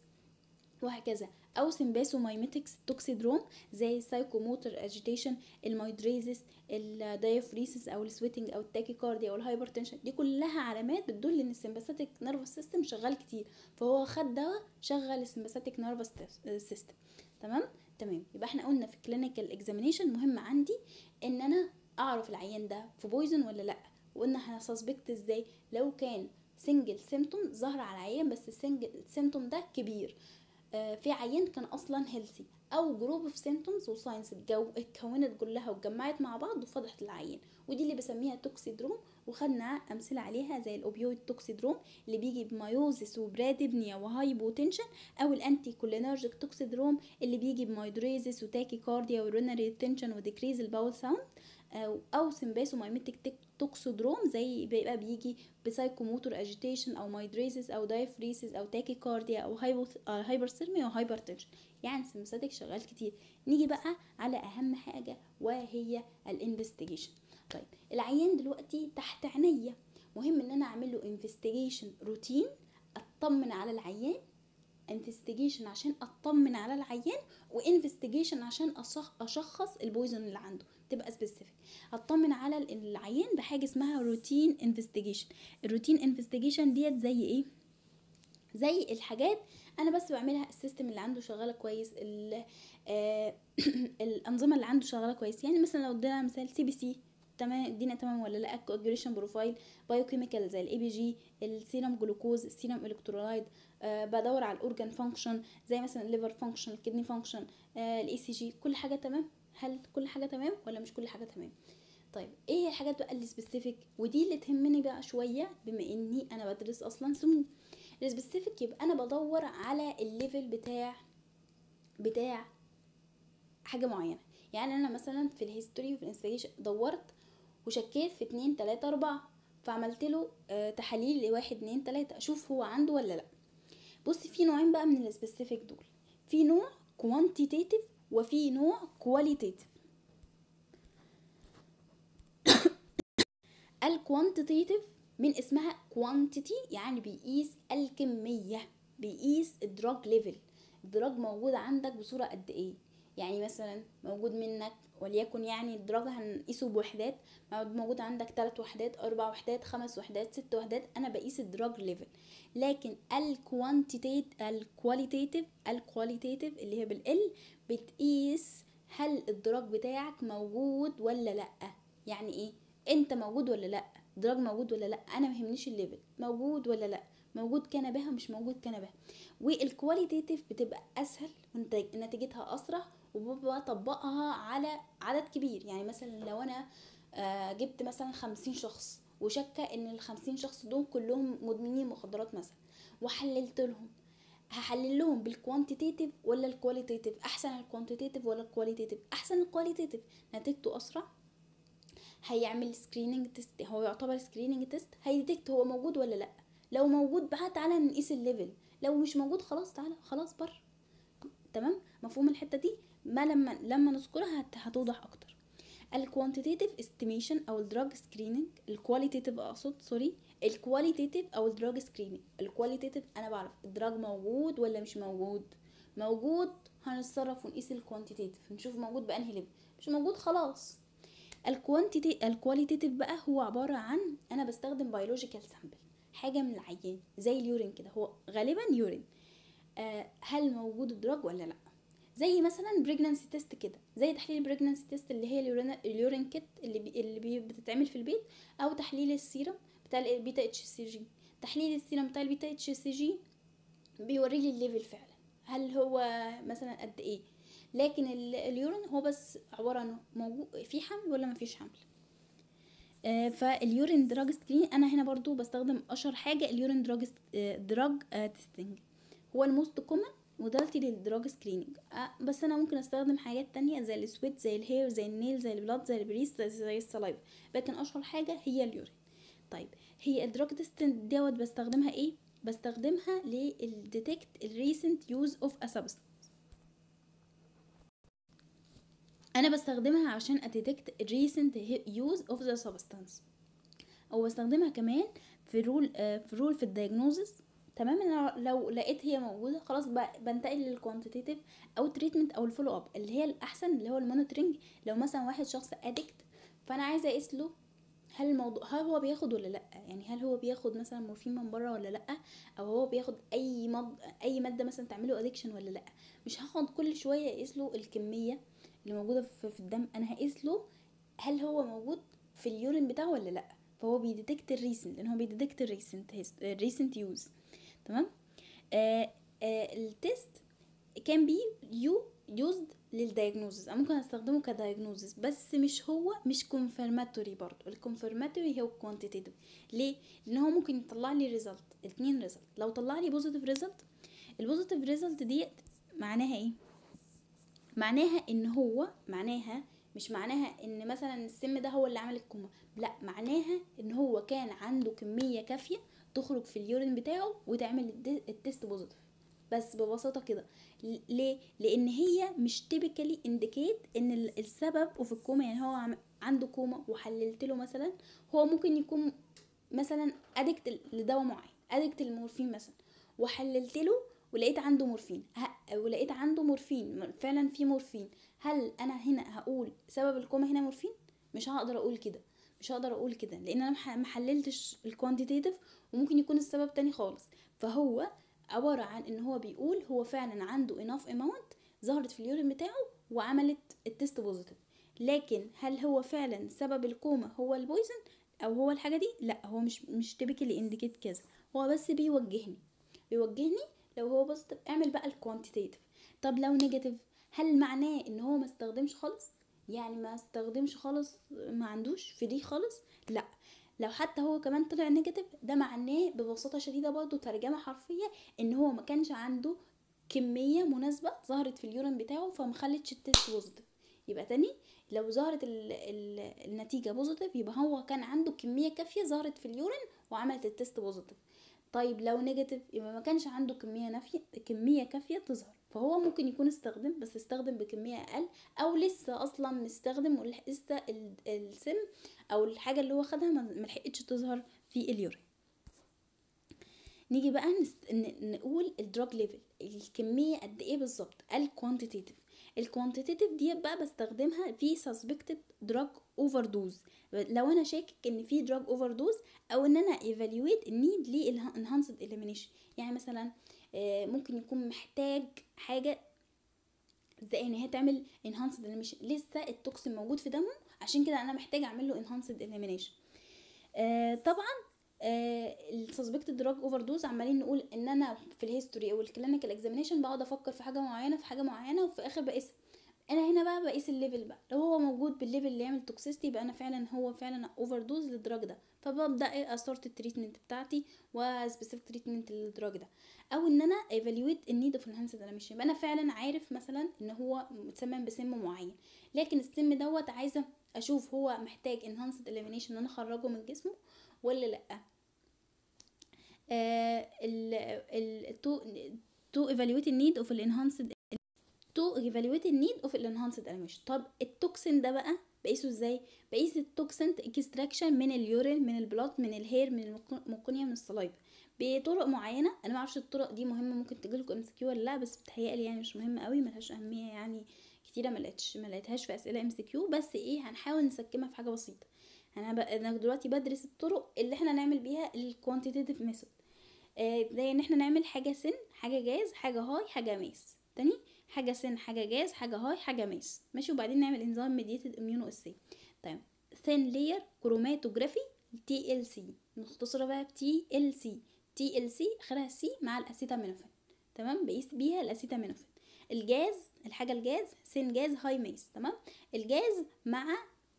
A: وهكذا او سمباسومايميتكس توكسيدروم زي سايكوموتر اجيتيشن المايدريزس الدايفريسس او السويتنج او التاكيكارديا او الهايبرتنشن دي كلها علامات بتدل ان السمباثيك نيرفس سيستم شغال كتير فهو خد دواء شغل السمباثيك نيرفس سيستم تمام تمام يبقى احنا قلنا في كلينيكال اكزامينيشن مهم عندي ان انا اعرف العيان ده في بويزن ولا لا وقلنا هنسسبكت ازاي لو كان سنجل سيمتوم ظهر على العيان بس السنجل سيمتوم ده كبير آه في عيان كان اصلا هيلثي او جروب اوف سيمتومز وساينس اتكونت كلها واتجمعت مع بعض وفضحت العيان ودي اللي بسميها توكسيدروم وخدنا امثله عليها زي الاوبيويد توكسيدروم اللي بيجي بمايوزس وبراديبنيا وهايبوتنشن او الانتي كولينرجيك توكسيدروم اللي بيجي بمايدريزس وتاكي كارديا ورينري تنشن وديكريز الباول ساوند او او سمباسومايميتك توكسودروم زي بيبقى بيجي بسايكوموتور اجيتيشن او مايدريزس او دايفريسيس او تاكي كارديا او هايبرثيرميا او هايبرتنشن يعني سمساتك شغال كتير نيجي بقى على اهم حاجه وهي الانفستيجيشن طيب العيان دلوقتي تحت عينيا مهم ان انا اعمل له انفستيجيشن روتين اطمن على العيان انفستيجيشن عشان اطمن على العيان وانفستيجيشن عشان اشخص البويزن اللي عنده تبقى سبيسيفيك اطمن على العيان بحاجه اسمها روتين انفستيجيشن الروتين انفستيجيشن ديت زي ايه زي الحاجات انا بس بعملها السيستم اللي عنده شغاله كويس آه الانظمه اللي عنده شغاله كويس يعني مثلا لو ادينا مثال سي بي سي تمام الدنيا تمام ولا لا الكواجوليشن بروفايل بايوكيميكال زي الاي بي جي السيرم جلوكوز السيرم الكترولايت آه بدور على الاورجان فانكشن زي مثلا الليفر فانكشن الكدني فانكشن الاي سي جي كل حاجه تمام هل كل حاجه تمام ولا مش كل حاجه تمام طيب ايه هي الحاجات بقى السبيسيفيك ودي اللي تهمني بقى شويه بما اني انا بدرس اصلا سموم السبيسيفيك يبقى انا بدور على الليفل بتاع بتاع حاجه معينه يعني انا مثلا في الهيستوري وفي الانفستيجيشن دورت وشكيت في اتنين تلاتة اربعة فعملت له آه تحاليل لواحد اتنين تلاتة اشوف هو عنده ولا لا بصي في نوعين بقى من السبيسيفيك دول في نوع كوانتيتيف وفي نوع كواليتيف الكوانتيتيف من اسمها كوانتيتي يعني بيقيس الكمية بيقيس الدراج ليفل الدراج موجود عندك بصورة قد ايه يعني مثلا موجود منك وليكن يعني الدراج هنقيسه بوحدات موجود عندك ثلاث وحدات اربع وحدات خمس وحدات ست وحدات انا بقيس الدراج ليفل لكن الكوانتيتيف الكواليتيف الكواليتيف اللي هي بالال بتقيس هل الدراج بتاعك موجود ولا لا يعني ايه انت موجود ولا لا دراج موجود ولا لا انا مهمنيش الليفل موجود ولا لا موجود كان بها مش موجود كان بها والكواليتيف بتبقى اسهل ونتيجتها اسرع وبطبقها على عدد كبير يعني مثلا لو انا آه جبت مثلا خمسين شخص وشك ان الخمسين شخص دول كلهم مدمنين مخدرات مثلا وحللت لهم هحلل لهم بالكوانتيتيف ولا الكواليتيف احسن الكوانتيتيف ولا الكواليتيف احسن الكواليتيف نتيجته اسرع هيعمل سكريننج تيست هو يعتبر سكريننج تيست هيديتكت هو موجود ولا لا لو موجود بقى تعالى نقيس الليفل لو مش موجود خلاص تعالى خلاص بره تمام مفهوم الحته دي ما لما لما نذكرها هتوضح اكتر الكوانتيتيف استيميشن او الدراج سكريننج الكواليتيف اقصد سوري الكواليتيف او الدراج سكريننج الكواليتيف انا بعرف الدراج موجود ولا مش موجود موجود هنتصرف ونقيس الكوانتيتيف نشوف موجود بانهي ليفل مش موجود خلاص الكوانتيتي الكواليتيف بقى هو عباره عن انا بستخدم بيولوجيكال سامبل حاجه من العيان زي اليورين كده هو غالبا يورين آه هل موجود الدراج ولا لا زي مثلا بريجنانسي تيست كده زي تحليل البريجنانسي تيست اللي هي اليورين, اليورين كيت اللي بي اللي بي بتتعمل في البيت او تحليل السيرم بتاع البيتا اتش سي جي تحليل السيرم بتاع البيتا اتش سي جي بيوري لي الليفل فعلا هل هو مثلا قد ايه لكن اليورين هو بس عباره عن موجود في حمل ولا ما فيش حمل آه فاليورين دراج سكرين انا هنا برضو بستخدم اشهر حاجه اليورين دراج دراج تيستنج هو الموست كومن مودالتي للدراج سكريننج أه بس انا ممكن استخدم حاجات تانية زي السويت زي الهير زي النيل زي البلاد زي البريس زي, زي السلايف لكن اشهر حاجه هي اليورين طيب هي الدراج تيستنج دوت بستخدمها ايه بستخدمها للديتكت الريسنت يوز اوف ا سبستانس انا بستخدمها عشان اديتكت الريسنت يوز اوف ذا سبستانس او بستخدمها كمان في رول في رول في الدايجنوزس تمام انا لو لقيت هي موجوده خلاص بنتقل للكوانتيتيف او تريتمنت او الفولو اب اللي هي الاحسن اللي هو المونيتورنج لو مثلا واحد شخص ادكت فانا عايزه اقيس له هل الموضوع هل هو بياخد ولا لا يعني هل هو بياخد مثلا مورفين من بره ولا لا او هو بياخد اي مض... اي ماده مثلا تعمله ادكشن ولا لا مش هاخد كل شويه اقيس له الكميه اللي موجوده في الدم انا هقيس له هل هو موجود في اليورين بتاعه ولا لا فهو بيديتكت الريسنت لان هو بيديتكت الريسنت الريسنت يوز تمام آه آه التيست كان بي يو يوزد للدايجنوزز ممكن استخدمه كدايجنوزز بس مش هو مش كونفرماتوري برضو الكونفرماتوري هو كوانتيتيف ليه لان هو ممكن يطلع لي ريزلت اتنين ريزلت لو طلع لي بوزيتيف ريزلت البوزيتيف ريزلت ديت معناها ايه معناها ان هو معناها مش معناها ان مثلا السم ده هو اللي عمل الكوما لا معناها ان هو كان عنده كميه كافيه تخرج في اليورين بتاعه وتعمل التيست بوزيتيف بس ببساطه كده ليه لان هي مش تيبيكالي انديكيت ان السبب وفي الكوما يعني هو عنده كوما وحللت له مثلا هو ممكن يكون مثلا ادكت لدواء معين ادكت المورفين مثلا وحللت له ولقيت عنده مورفين ولقيت عنده مورفين فعلا في مورفين هل انا هنا هقول سبب الكوما هنا مورفين مش هقدر اقول كده مش هقدر اقول كده لان انا ما حللتش الكوانتيتيف وممكن يكون السبب تاني خالص فهو عبارة عن ان هو بيقول هو فعلا عنده enough amount ظهرت في اليورين بتاعه وعملت التست بوزيتيف لكن هل هو فعلا سبب الكوما هو البويزن او هو الحاجه دي لا هو مش مش تيبيكالي انديكيت كذا هو بس بيوجهني بيوجهني لو هو بوزيتيف اعمل بقى الكوانتيتيف طب لو نيجاتيف هل معناه ان هو ما استخدمش خالص يعني ما استخدمش خالص ما عندوش في دي خالص لا لو حتى هو كمان طلع نيجاتيف ده معناه ببساطه شديده برضو ترجمه حرفيه ان هو ما كانش عنده كميه مناسبه ظهرت في اليورين بتاعه فما خلتش التست بوزيتيف يبقى تاني لو ظهرت ال ال النتيجه بوزيتيف يبقى هو كان عنده كميه كافيه ظهرت في اليورين وعملت التست بوزيتيف طيب لو نيجاتيف يبقى ما كانش عنده كميه نافيه كميه كافيه تظهر فهو ممكن يكون استخدم بس استخدم بكميه اقل او لسه اصلا مستخدم ولسه السم او الحاجه اللي هو خدها ما لحقتش تظهر في اليورين نيجي بقى نست... نقول الدراج ليفل الكميه قد ايه بالظبط الكوانتيتيف الكوانتيتيف دي بقى بستخدمها في سسبكتد دراج اوفر دوز لو انا شاكك ان في دراج اوفر دوز او ان انا ايفالويت النيد للانهانسد اليمينيشن يعني مثلا ممكن يكون محتاج حاجه زي ان هي تعمل انهانسد اليمينيشن لسه التوكسين موجود في دمه عشان كده انا محتاجه اعمل له انهانسد اليمينيشن طبعا السسبكتد دراج اوفر دوز عمالين نقول ان انا في الهيستوري او الكلينيكال اكزامينيشن بقعد افكر في حاجه معينه في حاجه معينه وفي الاخر بقيس انا هنا بقى بقيس الليفل بقى لو هو موجود بالليفل اللي يعمل توكسيستي يبقى انا فعلا هو فعلا اوفر دوز للدراج ده فببدا ايه اسورت التريتمنت بتاعتي وسبيسيفيك تريتمنت للدراج ده او ان انا ايفالويت النيد اوف انهانسد انيميشن يبقى انا فعلا عارف مثلا ان هو متسمم بسم معين لكن السم دوت عايزه اشوف هو محتاج انهانسد اليمينيشن ان انا اخرجه من جسمه ولا لا ال ال تو تو evaluate the need of الانهانسد تو evaluate the need of الانهانسد animation طب التوكسين ده بقى بقيسه ازاي بقيس التوكسين اكستراكشن من اليورين من البلاد من الهير من المقنيه من الصلايف بطرق معينه انا ما اعرفش الطرق دي مهمه ممكن تجيلكم ام سي ولا لا بس بتهيألي يعني مش مهمه قوي ملهاش اهميه يعني كتيره ما لقيتش ما لقيتهاش في اسئله ام سي كيو بس ايه هنحاول نسكمها في حاجه بسيطه انا ب... انا دلوقتي بدرس الطرق اللي احنا نعمل بيها الكوانتيتيف ميثود زي ان احنا نعمل حاجه سن حاجه جاز حاجه هاي حاجه ماس تاني حاجه سن حاجه جاز حاجه هاي حاجه ماس ماشي وبعدين نعمل انزيم ميديتد اميونو اسي طيب ثين لير كروماتوجرافي تي ال سي نختصرها بقى بتي ال سي تي ال سي اخرها سي مع الاسيتامينوفين تمام بقيس بيها الاسيتامينوفين الجاز الحاجه الجاز سن جاز هاي ماس تمام الجاز مع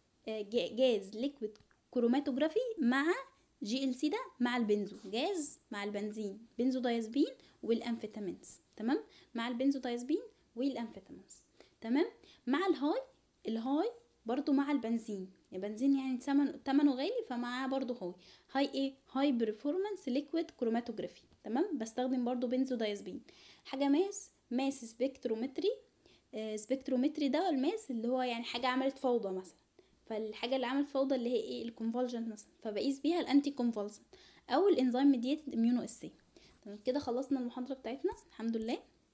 A: جاز ليكويد كروماتوجرافي مع جي ال سي ده مع البنزو جاز مع البنزين بنزو دايزبين والامفيتامينز تمام مع البنزو دايزبين والامفيتامينز تمام مع الهاي الهاي برضو مع البنزين البنزين يعني ثمن ثمنه غالي فمعاه برضو هاي هاي ايه هاي برفورمانس ليكويد كروماتوجرافي تمام بستخدم برضو بنزو دايزبين حاجه ماس ماس سبكترومتري آه سبكترومتري ده الماس اللي هو يعني حاجه عملت فوضى مثلا فالحاجه اللي عملت فوضى اللي هي ايه الكونفولجنت مثلا فبقيس بيها الانتي كونفولسنت او الانزيم ميديتد اميونو اسي تمام كده خلصنا المحاضره بتاعتنا الحمد لله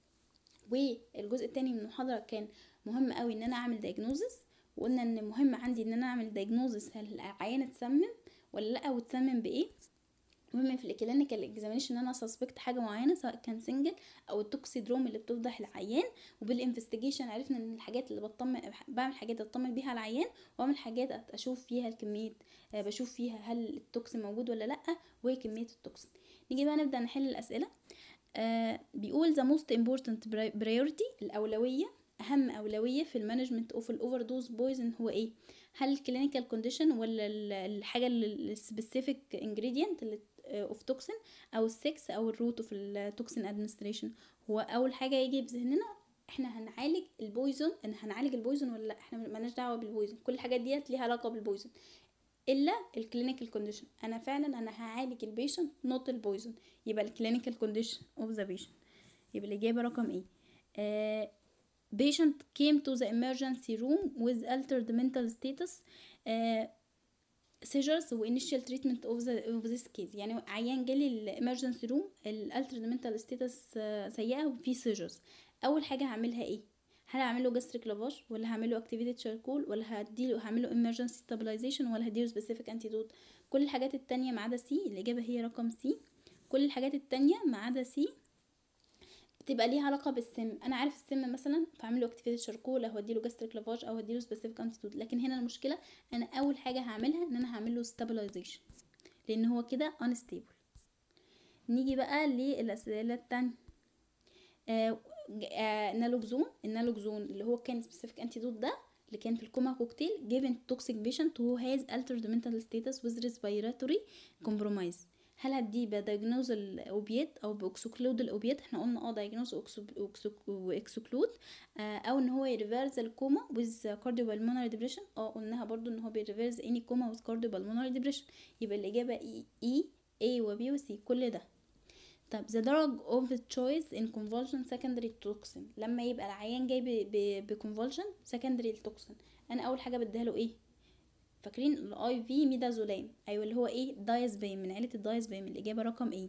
A: والجزء التاني من المحاضره كان مهم قوي ان انا اعمل دايجنوزس وقلنا ان مهم عندي ان انا اعمل دايجنوزس هل العيان اتسمم ولا لا واتسمم بايه المهم في الكلينيكال اكزامينشن ان انا سسبكت حاجه معينه سواء كان سنجل او التوكسيدروم اللي بتفضح العيان وبالانفستيجيشن عرفنا ان الحاجات اللي بطمن بعمل حاجات اطمن بيها على العيان واعمل حاجات اشوف فيها الكميه بشوف فيها هل التوكسين موجود ولا لا وايه كميه التوكسين نيجي بقى نبدا نحل الاسئله آه بيقول the most important priority الاولويه اهم اولويه في المانجمنت اوف الاوفر دوز بويزن هو ايه هل الكلينيكال كونديشن ولا الحاجه السبيسيفيك انجريدينت اللي اوف توكسين او السكس او الروت اوف التوكسين ادمنستريشن هو اول حاجه يجي بذهننا احنا هنعالج البويزون ان هنعالج البويزون ولا لا احنا مالناش دعوه بالبويزون كل الحاجات ديت ليها علاقه بالبويزون الا الكلينيكال كونديشن انا فعلا انا هعالج البيشنت نوت البويزون يبقى الكلينيكال كونديشن اوف ذا بيشنت يبقى الاجابه رقم ايه آه patient came to the emergency room with altered mental status uh, seizures و initial treatment of, the, of this case يعني عيان جالي الامرجنسي روم الالترد mental status uh, سيئة وفي seizures أول حاجة هعملها ايه؟ هل هعمله gastric lavage ولا هعمله activated charcoal ولا هديله هعمله emergency stabilization ولا هديله specific antidote كل الحاجات التانية ما عدا سي الإجابة هي رقم سي كل الحاجات التانية ما عدا سي تبقى ليها علاقه بالسم انا عارف السم مثلا فاعمل له اكتيفيتد شاركول او هديله جاستريك لافاج او هديله سبيسيفيك انتيتود لكن هنا المشكله انا اول حاجه هعملها ان انا هعمل له ستابلايزيشن لان هو كده انستيبل نيجي بقى للاسئله التانية آه آه نالوكزون النالوكزون اللي هو كان سبيسيفيك انتيدوت ده اللي كان في الكوما كوكتيل given toxic patient who has altered mental status with respiratory compromise هل هديه بدايجنوز الاوبيات او باكسوكلود الاوبيات احنا قلنا اه دايجنوز واكسوكلود او ان هو يريفيرز الكوما with cardiopulmonary depression اه قلناها برضو ان هو بيريفيرز اني كوما with cardiopulmonary depression يبقى الاجابه اي اي A و B و C كل ده طب the drug of choice in convulsion secondary toxin لما يبقى العيان جاي ب convulsion secondary toxin انا اول حاجه بديها له ايه فاكرين الاي في ميدازولام ايوه اللي هو ايه دايزبام من عيله الدايزبام الاجابه رقم ايه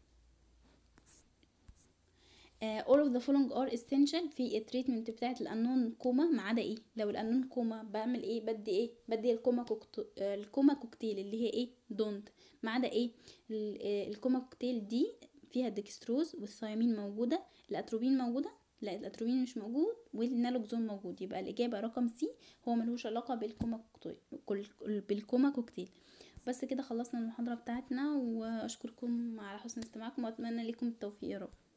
A: uh, all of the following are essential في التريتمنت بتاعت الانون كوما ما عدا ايه لو الانون كوما بعمل ايه بدي ايه بدي الكوما كوكتو... الكوما كوكتيل اللي هي ايه دونت ما عدا ايه الكوما كوكتيل دي فيها الدكستروز والثيامين موجوده الاتروبين موجوده لا الاتروبين مش موجود والنالوكزون موجود يبقى الاجابه رقم سي هو ملهوش علاقه بالكوما كوكتيل بالكوما كوكتيل بس كده خلصنا المحاضره بتاعتنا واشكركم على حسن استماعكم واتمنى لكم التوفيق يا رب